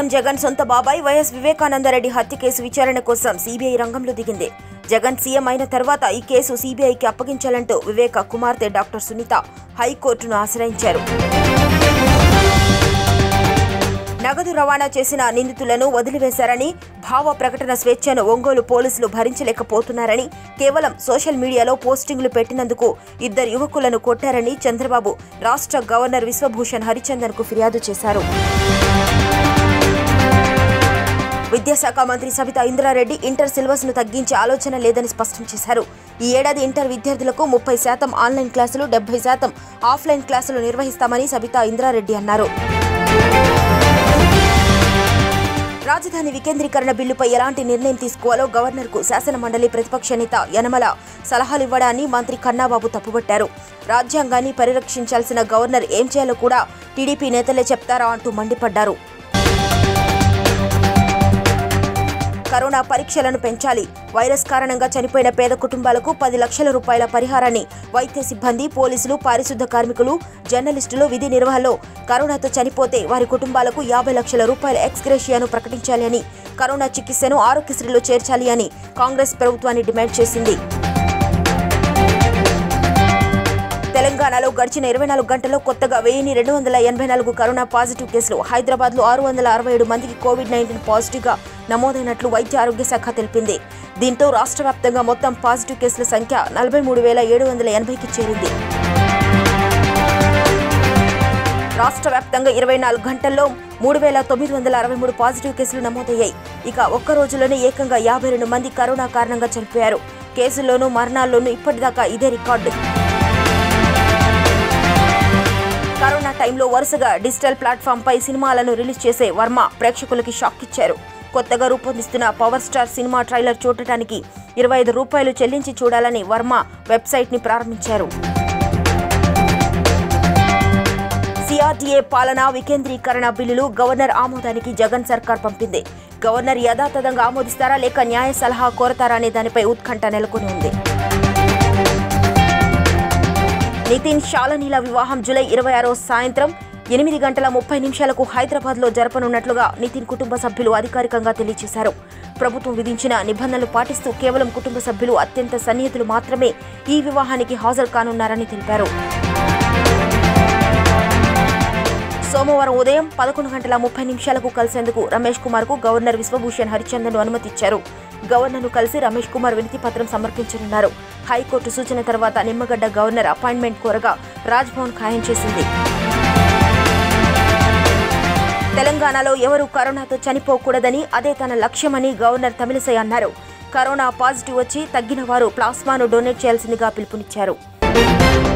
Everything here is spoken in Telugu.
సీఎం జగన్ సొంత బాబాయ్ వైఎస్ వివేకానందరెడ్డి హత్య కేసు విచారణ కోసం సీబీఐ రంగంలో దిగింది జగన్ సీఎం అయిన తర్వాత ఈ కేసు సీబీఐకి అప్పగించాలంటూ వివేక కుమార్తె డాక్టర్ సునీత హైకోర్టును ఆశ్రయించారు నగదు రవాణా చేసిన నిందితులను వదిలివేశారని భావ ప్రకటన స్వేచ్ఛను ఒంగోలు పోలీసులు భరించలేకపోతున్నారని కేవలం సోషల్ మీడియాలో పోస్టింగ్లు పెట్టినందుకు ఇద్దరు యువకులను కొట్టారని చంద్రబాబు రాష్ట్ర గవర్నర్ విశ్వభూషణ్ హరిచందన్ కు ఫిర్యాదు చేశారు విద్యాశాఖ మంత్రి సబితా ఇంద్రారెడ్డి ఇంటర్ సిలబస్ ను తగ్గించే ఆలోచన లేదని స్పష్టం చేశారు ఈ ఏడాది ఇంటర్ విద్యార్థులకు ముప్పై శాతం ఆన్లైన్ క్లాసులు డెబ్బై శాతం ఆఫ్లైన్ క్లాసులు నిర్వహిస్తామని సబితా ఇంద్రారెడ్డి అన్నారు రాజధాని వికేంద్రీకరణ బిల్లుపై ఎలాంటి నిర్ణయం తీసుకోవాలో గవర్నర్కు శాసనమండలి ప్రతిపక్ష నేత యనమల సలహాలు ఇవ్వడాన్ని మంత్రి కన్నాబాబు తప్పుబట్టారు రాజ్యాంగాన్ని పరిరక్షించాల్సిన గవర్నర్ ఏం చేయాలో కూడా టీడీపీ నేతలే చెప్తారా అంటూ మండిపడ్డారు కరోనా పరీక్షలను పెంచాలి వైరస్ కారణంగా చనిపోయిన పేద కుటుంబాలకు పది లక్షల రూపాయల పరిహారాన్ని వైద్య సిబ్బంది పోలీసులు పారిశుద్ధ కార్మికులు జర్నలిస్టులు విధి నిర్వహణలో కరోనాతో చనిపోతే వారి కుటుంబాలకు యాభై లక్షల రూపాయల ఎక్స్గ్రేషియాను ప్రకటించాలి అని కరోనా చికిత్సను ఆరోగ్యశ్రీలో చేర్చాలి అని కాంగ్రెస్ ప్రభుత్వాన్ని డిమాండ్ చేసింది తెలంగాణలో గడిచిన ఇరవై నాలుగు గంటల్లో కొత్తగా వెయ్యిన్ని రెండు వందల ఎనభై నాలుగు కరోనా పాజిటివ్ కేసులు హైదరాబాద్లో ఆరు వందల అరవై ఏడు మందికి కోవిడ్ నైన్టీన్ పాజిటివ్గా నమోదైనట్లు వైద్య ఆరోగ్య శాఖ తెలిపింది దీంతో రాష్ట్ర వ్యాప్తంగా మొత్తం పాజిటివ్ కేసుల సంఖ్య నలభై మూడు వేల ఏడు వందల ఎనభైకి చేరింది రాష్ట్ర వ్యాప్తంగా ఇరవై నాలుగు గంటల్లో మూడు వేల తొమ్మిది వందల అరవై మూడు పాజిటివ్ కేసులు నమోదయ్యాయి ఇక ఒక్క రోజులోనే ఏకంగా యాభై రెండు మంది కరోనా కారణంగా చనిపోయారు కేసుల్లోనూ మరణాల్లోనూ ఇప్పటిదాకా ఇదే రికార్డు కరోనా టైంలో వరుసగా డిజిటల్ ప్లాట్ఫామ్ పై సినిమాలను రిలీజ్ చేసే వర్మ ప్రేక్షకులకి షాక్ ఇచ్చారు కొత్తగా రూపొందిస్తున్న పవర్ స్టార్ సినిమా ట్రైలర్ చూడటానికి ఇరవై ఐదు రూపాయలు చెల్లించి చూడాలని వర్మ వెబ్సైట్ ని ప్రారంభించారు సిఆర్డీఏ పాలన వికేంద్రీకరణ బిల్లులు గవర్నర్ ఆమోదానికి జగన్ సర్కార్ పంపింది గవర్నర్ యథాతథంగా ఆమోదిస్తారా లేక న్యాయ సలహా కోరతారా అనే దానిపై ఉత్కంఠ నెలకొని ఉంది నితిన్ శాలనీల వివాహం జూలై ఇరవై ఆరో సాయంత్రం ఎనిమిది గంటల ముప్పై నిమిషాలకు హైదరాబాద్లో జరపనున్నట్లుగా నితిన్ కుటుంబ సభ్యులు అధికారికంగా తెలియజేశారు ప్రభుత్వం విధించిన నిబంధనలు పాటిస్తూ కేవలం కుటుంబ సభ్యులు అత్యంత సన్నిహితులు మాత్రమే ఈ వివాహానికి హాజరు కానున్నారని తెలిపారు సోమవారం ఉదయం పదకొండు గంటల ముప్పై నిమిషాలకు కలిసేందుకు రమేష్ కుమార్ కు గవర్నర్ విశ్వభూషణ్ హరిచందన్ అనుమతిచ్చారు గవర్నర్ను కలిసి రమేష్ కుమార్ వినతి పత్రం సమర్పించనున్నారు హైకోర్టు సూచన తర్వాత నిమ్మగడ్డ గవర్నర్ అపాయింట్మెంట్ కోరగా రాజ్భవన్ ఖాయం చేసింది తెలంగాణలో ఎవరూ కరోనాతో చనిపోకూడదని అదే తన లక్ష్యమని గవర్నర్ తమిళసై అన్నారు కరోనా పాజిటివ్ వచ్చి తగ్గిన వారు ప్లాస్మాను డొనేట్ చేయాల్సిందిగా పిలుపునిచ్చారు